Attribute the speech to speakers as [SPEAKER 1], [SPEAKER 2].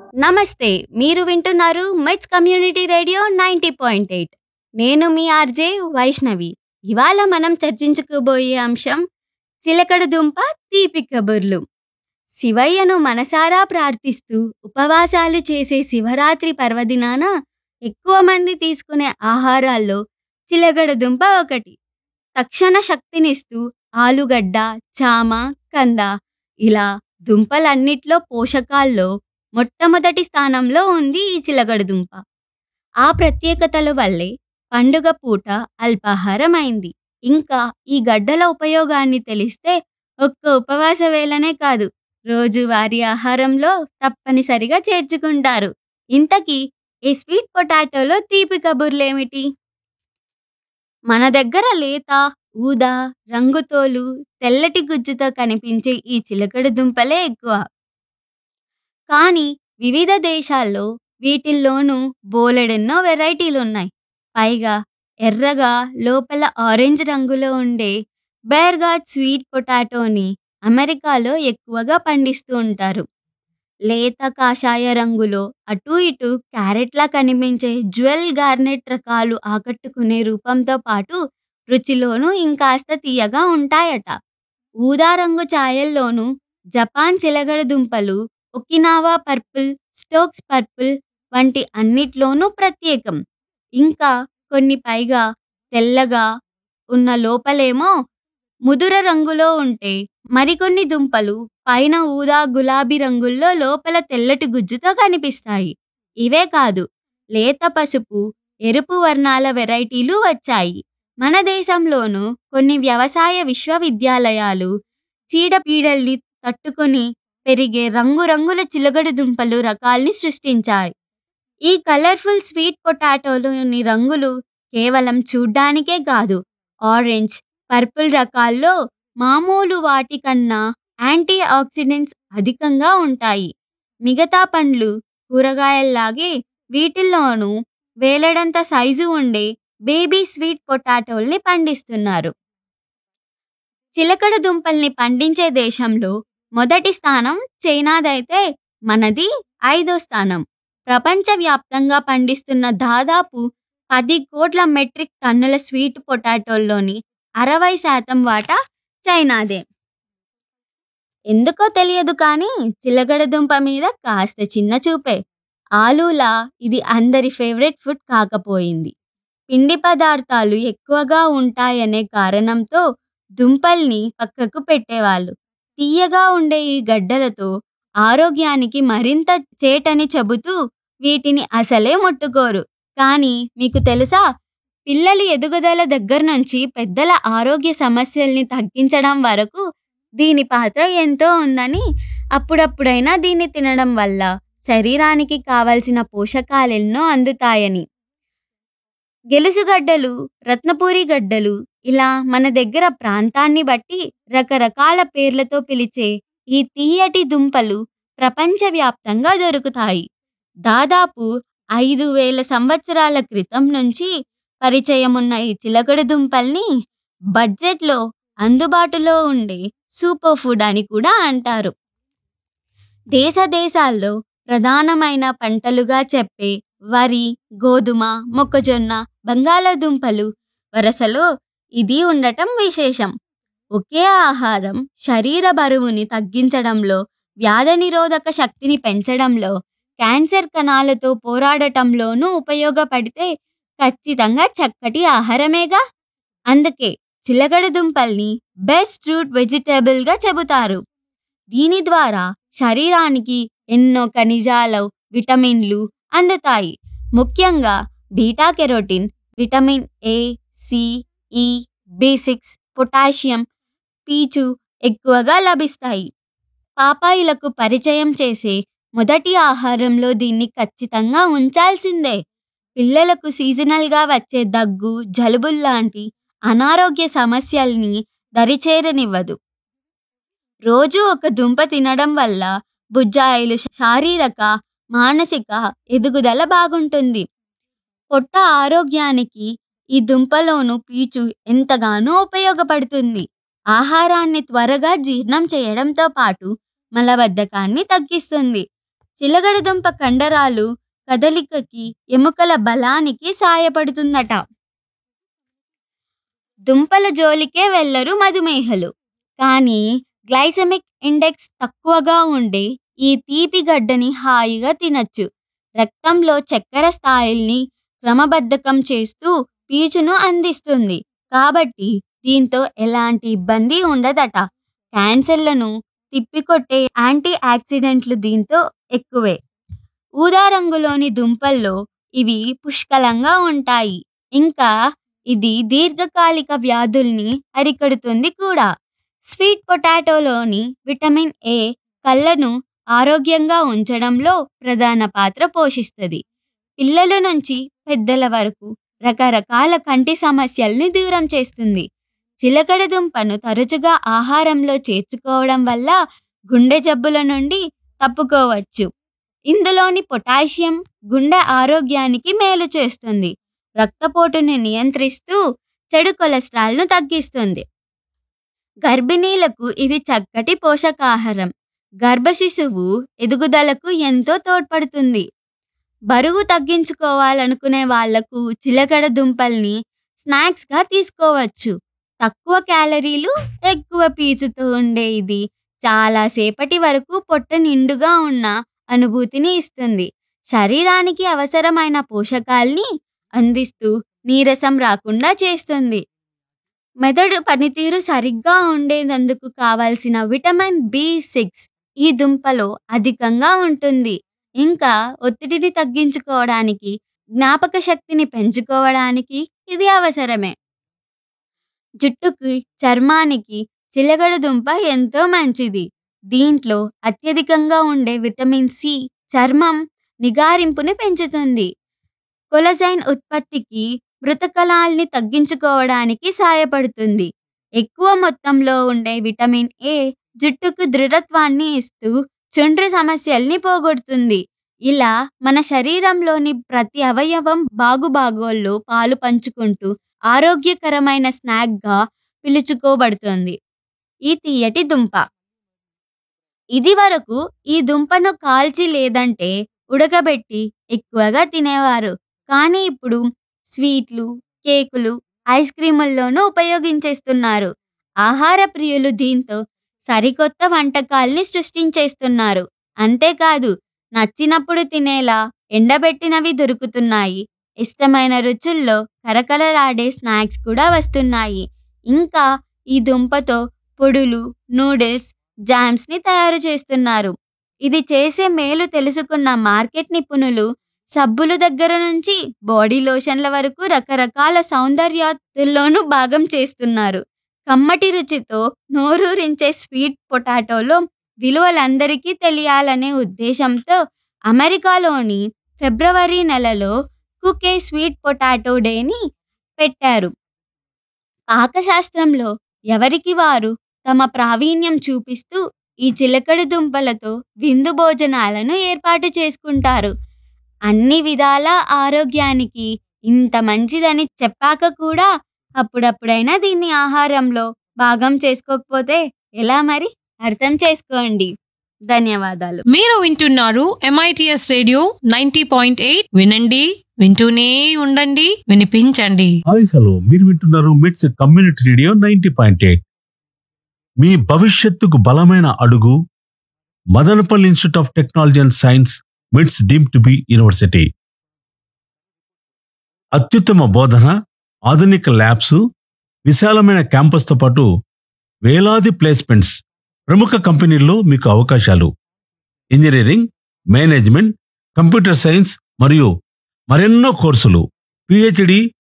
[SPEAKER 1] నమస్తే మీరు వింటున్నారు మెచ్ community radio ninety point eight నేను మీ ఆర్జే వైష్ణవి ఇవాళ మనం చర్చించుకోబోయే అంశం చిలకడ దుంప తీపి కబుర్లు శివయ్యను మనసారా ప్రార్థిస్తూ ఉపవాసాలు చేసే శివరాత్రి పర్వదినాన ఎక్కువ మంది తీసుకునే ఆహారాల్లో చిలకడ దుంప ఒకటి తక్షణ శక్తినిస్తూ ఆలుగడ్డ చామ కంద ఇలా దుంపలన్నిట్లో పోషకాల్లో మొట్టమొదటి స్థానంలో ఉంది ఈ చిలకడ దుంప ఆ ప్రత్యేకతల వల్లే పండుగ పూట అల్పాహారం అయింది ఇంకా ఈ గడ్డల ఉపయోగాన్ని తెలిస్తే ఒక్క ఉపవాస వేళనే కాదు రోజువారీ ఆహారంలో తప్పనిసరిగా చేర్చుకుంటారు ఇంతకీ ఈ స్వీట్ పొటాటోలో తీపి కబుర్లేమిటి మన దగ్గర లేత ఊదా రంగుతోలు తెల్లటి గుజ్జుతో కనిపించే ఈ చిలకడ దుంపలే ఎక్కువ కానీ వివిధ దేశాల్లో వీటిల్లోనూ బోలెడెన్నో వెరైటీలు ఉన్నాయి పైగా ఎర్రగా లోపల ఆరెంజ్ రంగులో ఉండే బేర్గాడ్ స్వీట్ పొటాటోని అమెరికాలో ఎక్కువగా పండిస్తూ ఉంటారు లేత కాషాయ రంగులో అటు ఇటు క్యారెట్లా కనిపించే జ్యువెల్ గార్నెట్ రకాలు ఆకట్టుకునే రూపంతో పాటు రుచిలోనూ ఇంకాస్త తీయగా ఉంటాయట ఊదా రంగు ఛాయల్లోనూ జపాన్ చిలగడ దుంపలు ఒకినావా పర్పుల్ స్టోక్స్ పర్పుల్ వంటి అన్నిట్లోనూ ప్రత్యేకం ఇంకా కొన్ని పైగా తెల్లగా ఉన్న లోపలేమో ముదుర రంగులో ఉంటే మరికొన్ని దుంపలు పైన ఊదా గులాబీ రంగుల్లో లోపల తెల్లటి గుజ్జుతో కనిపిస్తాయి ఇవే కాదు లేత పసుపు ఎరుపు వర్ణాల వెరైటీలు వచ్చాయి మన దేశంలోనూ కొన్ని వ్యవసాయ విశ్వవిద్యాలయాలు చీడపీడల్ని తట్టుకొని పెరిగే రంగురంగుల చిలగడు దుంపలు రకాల్ని సృష్టించాయి ఈ కలర్ఫుల్ స్వీట్ పొటాటోలోని రంగులు కేవలం చూడ్డానికే కాదు ఆరెంజ్ పర్పుల్ రకాల్లో మామూలు వాటికన్నా యాంటీ ఆక్సిడెంట్స్ అధికంగా ఉంటాయి మిగతా పండ్లు కూరగాయల్లాగే వీటిల్లోనూ వేలడంత సైజు ఉండే బేబీ స్వీట్ పొటాటోల్ని పండిస్తున్నారు చిలకడ దుంపల్ని పండించే దేశంలో మొదటి స్థానం చైనాదైతే మనది ఐదో స్థానం ప్రపంచవ్యాప్తంగా పండిస్తున్న దాదాపు పది కోట్ల మెట్రిక్ టన్నుల స్వీట్ పొటాటోల్లోని అరవై శాతం వాటా చైనాదే ఎందుకో తెలియదు కానీ చిలకడ దుంప మీద కాస్త చిన్న చూపే ఆలూలా ఇది అందరి ఫేవరెట్ ఫుడ్ కాకపోయింది పిండి పదార్థాలు ఎక్కువగా ఉంటాయనే కారణంతో దుంపల్ని పక్కకు పెట్టేవాళ్ళు తీయగా ఉండే ఈ గడ్డలతో ఆరోగ్యానికి మరింత చేటని చెబుతూ వీటిని అసలే ముట్టుకోరు కానీ మీకు తెలుసా పిల్లల ఎదుగుదల దగ్గర నుంచి పెద్దల ఆరోగ్య సమస్యల్ని తగ్గించడం వరకు దీని పాత్ర ఎంతో ఉందని అప్పుడప్పుడైనా దీన్ని తినడం వల్ల శరీరానికి కావలసిన పోషకాలెన్నో అందుతాయని గెలుసుగడ్డలు రత్నపూరి గడ్డలు ఇలా మన దగ్గర ప్రాంతాన్ని బట్టి రకరకాల పేర్లతో పిలిచే ఈ తీయటి దుంపలు ప్రపంచవ్యాప్తంగా దొరుకుతాయి దాదాపు ఐదు వేల సంవత్సరాల క్రితం నుంచి పరిచయం ఉన్న ఈ చిలకడ దుంపల్ని బడ్జెట్లో అందుబాటులో ఉండే సూపర్ ఫుడ్ అని కూడా అంటారు దేశ దేశాల్లో ప్రధానమైన పంటలుగా చెప్పే వరి గోధుమ మొక్కజొన్న బంగాళాదుంపలు వరసలో ఇది ఉండటం విశేషం ఒకే ఆహారం శరీర బరువుని తగ్గించడంలో వ్యాధి నిరోధక శక్తిని పెంచడంలో క్యాన్సర్ కణాలతో పోరాడటంలోనూ ఉపయోగపడితే ఖచ్చితంగా చక్కటి ఆహారమేగా అందుకే చిలకడ దుంపల్ని బెస్ట్ రూట్ వెజిటేబుల్గా చెబుతారు దీని ద్వారా శరీరానికి ఎన్నో ఖనిజాలు విటమిన్లు అందుతాయి ముఖ్యంగా beta carotene vitamin A C E B six potassium పీచు ఎక్కువగా లభిస్తాయి పాపాయిలకు పరిచయం చేసే మొదటి ఆహారంలో దీన్ని ఖచ్చితంగా ఉంచాల్సిందే పిల్లలకు సీజనల్గా వచ్చే దగ్గు జలుబుల్లాంటి అనారోగ్య సమస్యల్ని దరిచేరనివ్వదు రోజు ఒక దుంప తినడం వల్ల బుజ్జాయిలు శారీరక మానసిక ఎదుగుదల బాగుంటుంది పొట్ట ఆరోగ్యానికి ఈ దుంపలోను పీచు ఎంతగానో ఉపయోగపడుతుంది ఆహారాన్ని త్వరగా జీర్ణం చేయడంతో పాటు మలబద్ధకాన్ని తగ్గిస్తుంది చిలగడదుంప కండరాలు కదలికకి ఎముకల బలానికి సాయపడుతుందట దుంపల జోలికే వెళ్లరు మధుమేహలు కానీ గ్లైసెమిక్ ఇండెక్స్ తక్కువగా ఉండే ఈ తీపి గడ్డని హాయిగా తినచ్చు రక్తంలో చక్కెర స్థాయిల్ని క్రమబద్ధకం చేస్తూ పీచును అందిస్తుంది కాబట్టి దీంతో ఎలాంటి ఇబ్బంది ఉండదట క్యాన్సర్లను తిప్పికొట్టే యాంటీ ఆక్సిడెంట్లు దీంతో ఎక్కువే ఊదా రంగులోని దుంపల్లో ఇవి పుష్కలంగా ఉంటాయి ఇంకా ఇది దీర్ఘకాలిక వ్యాధుల్ని అరికడుతుంది కూడా స్వీట్ పొటాటోలోని విటమిన్ ఏ కళ్ళను ఆరోగ్యంగా ఉంచడంలో ప్రధాన పాత్ర పోషిస్తుంది పిల్లల నుంచి పెద్దల వరకు రకరకాల కంటి సమస్యల్ని దూరం చేస్తుంది చిలకడ దుంపను తరచుగా ఆహారంలో చేర్చుకోవడం వల్ల గుండె జబ్బుల నుండి తప్పుకోవచ్చు ఇందులోని పొటాషియం గుండె ఆరోగ్యానికి మేలు చేస్తుంది రక్తపోటుని నియంత్రిస్తూ చెడు కొలెస్ట్రాల్ను తగ్గిస్తుంది గర్భిణీలకు ఇది చక్కటి పోషకాహారం గర్భ శిశువు ఎదుగుదలకు ఎంతో తోడ్పడుతుంది బరువు తగ్గించుకోవాలనుకునే వాళ్లకు చిలకడ దుంపల్ని స్నాక్స్గా తీసుకోవచ్చు తక్కువ క్యాలరీలు ఎక్కువ పీచుతో ఉండే ఇది చాలాసేపటి వరకు పొట్ట నిండుగా ఉన్న అనుభూతిని ఇస్తుంది శరీరానికి అవసరమైన పోషకాల్ని అందిస్తూ నీరసం రాకుండా చేస్తుంది మెదడు పనితీరు సరిగ్గా ఉండేందుకు కావాల్సిన విటమిన్ బి సిక్స్ ఈ దుంపలో అధికంగా ఉంటుంది ఇంకా ఒత్తిడిని తగ్గించుకోవడానికి జ్ఞాపక శక్తిని పెంచుకోవడానికి ఇది అవసరమే జుట్టుకి చర్మానికి చిలగడ దుంప ఎంతో మంచిది దీంట్లో అత్యధికంగా ఉండే విటమిన్ సి చర్మం నిగారింపుని పెంచుతుంది కొలజైన్ ఉత్పత్తికి మృతకణాల్ని తగ్గించుకోవడానికి సాయపడుతుంది ఎక్కువ మొత్తంలో ఉండే విటమిన్ ఏ జుట్టుకు దృఢత్వాన్ని ఇస్తూ చుండ్రు సమస్యల్ని పోగొడుతుంది ఇలా మన శరీరంలోని ప్రతి అవయవం బాగుబాగోళ్ళు పాలు పంచుకుంటూ ఆరోగ్యకరమైన స్నాక్గా పిలుచుకోబడుతుంది ఈ తీయటి దుంప ఇది వరకు ఈ దుంపను కాల్చి లేదంటే ఉడకబెట్టి ఎక్కువగా తినేవారు కానీ ఇప్పుడు స్వీట్లు కేకులు ఐస్ క్రీముల్లోనూ ఉపయోగించేస్తున్నారు ఆహార ప్రియులు దీంతో సరికొత్త వంటకాల్ని సృష్టించేస్తున్నారు అంతేకాదు నచ్చినప్పుడు తినేలా ఎండబెట్టినవి దొరుకుతున్నాయి ఇష్టమైన రుచుల్లో కరకరలాడే స్నాక్స్ కూడా వస్తున్నాయి ఇంకా ఈ దుంపతో పొడులు నూడిల్స్ జామ్స్ని తయారు చేస్తున్నారు ఇది చేసే మేలు తెలుసుకున్న మార్కెట్ నిపుణులు సబ్బుల దగ్గర నుంచి బాడీ లోషన్ల వరకు రకరకాల సౌందర్యాలలోనూ భాగం చేస్తున్నారు కమ్మటి రుచితో నోరూరించే స్వీట్ పొటాటోలో విలువలందరికీ తెలియాలనే ఉద్దేశంతో అమెరికాలోని ఫిబ్రవరి నెలలో కుకే స్వీట్ పొటాటో డేని పెట్టారు పాకశాస్త్రంలో ఎవరికి వారు తమ ప్రావీణ్యం చూపిస్తూ ఈ చిలకడ దుంపలతో విందు భోజనాలను ఏర్పాటు చేసుకుంటారు అన్ని విధాల ఆరోగ్యానికి ఇంత మంచిదని చెప్పాక కూడా అప్పుడప్పుడైనా దీన్ని ఆహారంలో భాగం చేసుకోకపోతే ఎలా మరి అర్థం చేసుకోండి ధన్యవాదాలు
[SPEAKER 2] మీరు వింటున్నారు MITS radio ninety point eight వినండి వింటూనే ఉండండి వినిపించండి
[SPEAKER 3] హాయ్ హలో మీరు వింటున్నారు MITS community radio ninety point eight మీ భవిష్యత్తుకు బలమైన అడుగు Madanapalle institute of technology and science MITS deemed to be university అత్యుత్తమ బోధన ఆధునిక ల్యాబ్స్ విశాలమైన క్యాంపస్తో పాటు వేలాది ప్లేస్మెంట్స్ ప్రముఖ కంపెనీల్లో మీకు అవకాశాలు ఇంజనీరింగ్ మేనేజ్మెంట్ కంప్యూటర్ సైన్స్ మరియు మరెన్నో కోర్సులు పిహెచ్డి